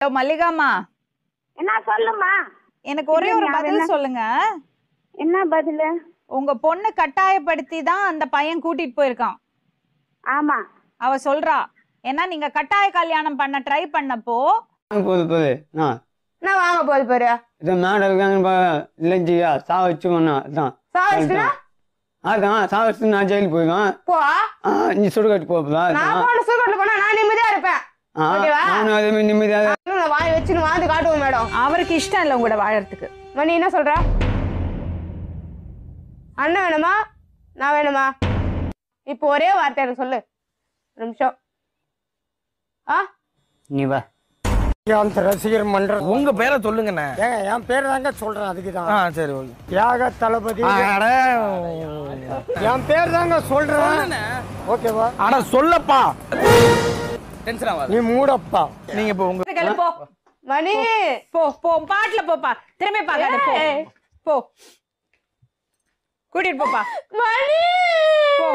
Hello மல்லிகாமா என்ன சொல்லுமா எனக்கு ஒரே ஒரு இல்லைங்க, அது பதில் என்ன? சொல்லுங்க என்ன பதில் உங்க பொண்ணு கட்டாயப்படுத்தி தான் அந்த பையன் கூட்டிட்டு போயிருக்கான் ஆமா அவ சொல்றா ஏன்னா நீங்க கட்டாய கல்யாணம் பண்ண ட்ரை பண்ணப்போ போது போது நான் என்ன வாங்க போகுது பாரு இதை மேடம் இருக்காங்க இல்லைஞ்சியா சா வச்சுக்கோண்ணா அதான் சாவடிச்சுனா அதான் சா வச்சு நான் ஜெயிலுக்கு போயிடுவேன் போ ஆ, நீ சுடுகாட்டு போப்பதா நான் போன சூக்கட்ல போனா நான் நிம்மதியா இருப்பேன் ஓகேவா? நானும் அதே மாதிரி நிம்மதியாக இன்னும் நான் வாய் வச்சுன்னு வாழ்ந்து காட்டுவோம் மேடம் அவருக்கு இஷ்டம் இல்லை உங்களோட வாழறதுக்கு மணி என்ன சொல்ற அண்ணன் வேணுமா நான் வேணுமா இப்போ ஒரே வார்த்தை எனக்கு சொல்லு ஒரு நிமிஷம் ஆ நீ வா அந்த ரசிகர் மன்றம் உங்க பேரை சொல்லுங்கண்ணே ஏங்க என் பேர் தாங்க சொல்றேன் அதுக்கு ஆ தான் சரி ஓகே தியாக தளபதி அட என் பேர் தாங்க சொல்றேன் ஓகேவா அட சொல்லப்பா டென்ஷன் ஆகாது நீ மூடப்பா நீங்க இப்போ உங்க கிளம்பு, போ மணி போ போ பாட்டுல போப்பா திரும்பி பார்க்காத போ ஏய். போ கூட்டிட்டு போப்பா மணி போ.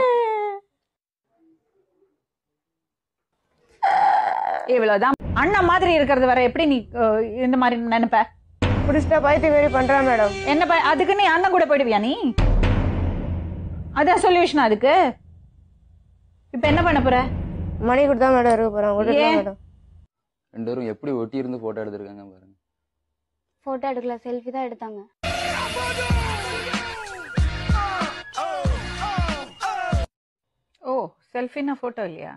இவ்வளவுதான் அண்ணன் மாதிரி இருக்கிறது வர எப்படி நீ அஹ், இந்த மாதிரி நினைப்ப பிடிச்சிட்டா பைத்திய மாரி பண்றா மேடம் என்ன ப- அதுக்கு நீ அண்ணன் கூட போயிடுவியா நீ அதான் சொல்யூஷன் அதுக்கு இப்ப என்ன பண்ண போற மணி கூட தான் மேடம் இருக்க போறேன் கூட ஏன்? மேடம் ரெண்டு பேரும் எப்படி ஒட்டி இருந்து போட்டோ எடுத்திருக்காங்க பாருங்க போட்டோ எடுக்கல செல்ஃபி தான் எடுத்தாங்க ஓ செல்ஃபின்னா போட்டோ இல்லையா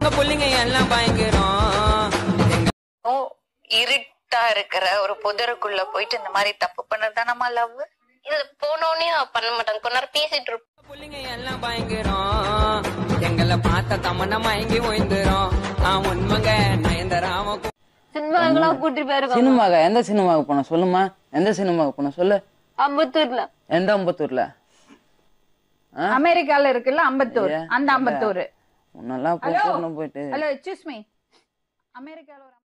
ஓ இருட்டா இருக்கிற ஒரு புதருக்குள்ள போயிட்டு இந்த மாதிரி தப்பு பண்ணது தானம்மா லவ் இது போனோடனே பண்ண மாட்டாங்க கொஞ்ச நேரம் பேசிட்டு இருப்போம் எங்களை பார்த்த தமன மயங்கி ஓய்ந்துரும் நான் உண்மைங்க நயன்தராம சினிமாக்கெல்லாம் கூட்டிட்டு போயிருக்காங்க சினிமாக்கா எந்த சினிமாவுக்கு போன சொல்லுமா எந்த சினிமாவுக்கு போன சொல்லு அம்பத்தூர்ல எந்த அம்பத்தூர்ல அமெரிக்கால இருக்குல்ல அம்பத்தூர் ஏன்? அந்த அம்பத்தூர் முன்னெல்லாம் Hello? கூப்பிட்டு போயிட்டு ஹலோ எக்ஸ்கியூஸ் மீ அமெரிக்கால ஒரு